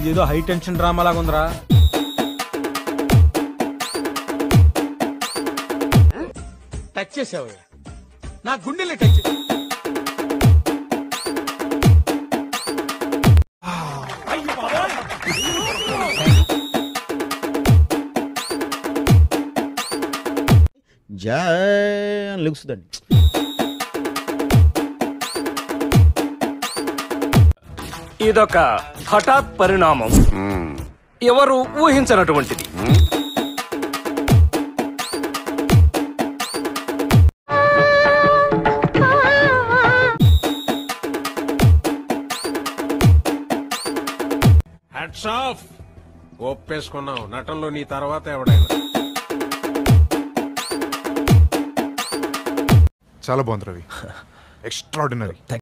ఇదేదో high tension drama లాగా ఉందిరా టచ్ చేసావు నా గుండెల్ని టచ్ చేసావు. జా అని లెగుస్తుందండి ఇదొక హఠాత్ పరిణామం ఎవరు ఊహించనటువంటిది హ్యాట్స్ ఆఫ్ ఒప్పేసుకున్నావు నటనలో నీ తర్వాత ఎవడైనా చాలా బాగుంది రవి ఎక్స్ట్రాడినరీ